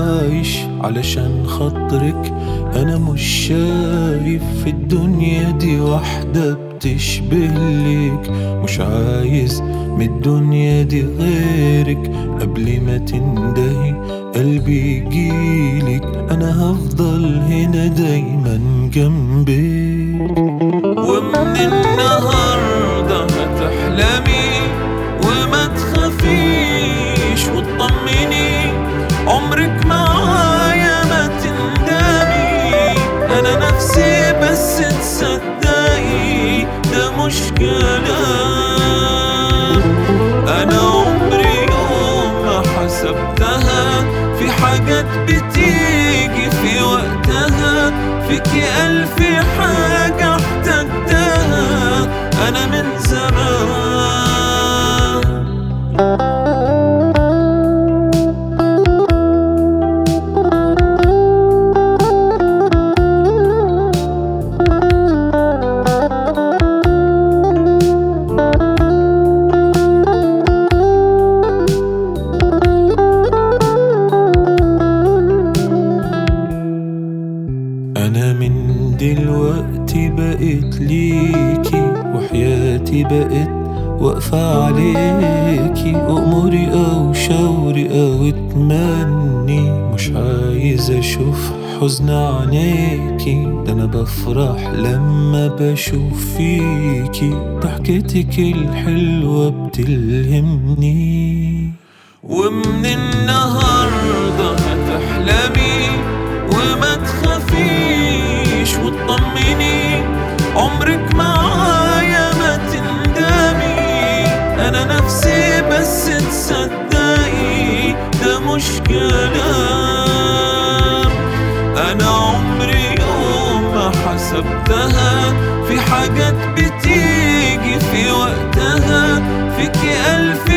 عايش علشان خاطرك انا مش شايف في الدنيا دي واحدة بتشبه لك مش عايز من الدنيا دي غيرك قبل ما تندهي قلبي يجيلك انا هفضل هنا دايما جنبك ومن النهاردة هتحلمي وما تخافيش وتطمني عمرك معايا ما تندمي انا نفسي بس تصدقي ده مش كلام انا عمري يوم ما حسبتها في حاجات بتيجي في وقتها فيكي ألف حاجة احتجتها أنا من زمان أنا من دلوقتي بقيت ليكي وحياتي بقت واقفة عليكي أموري أو شاوري أو اتمني مش عايز أشوف حزن عينيكي ده أنا بفرح لما بشوف فيكي ضحكتك الحلوة بتلهمني ومن النهاردة هتحلمي وما تخافيش وتطمني عمرك معايا ما تندمي انا نفسي بس تصدقي ده مش كلام انا عمري يوم ما حسبتها في حاجات بتيجي في وقتها فيكي الف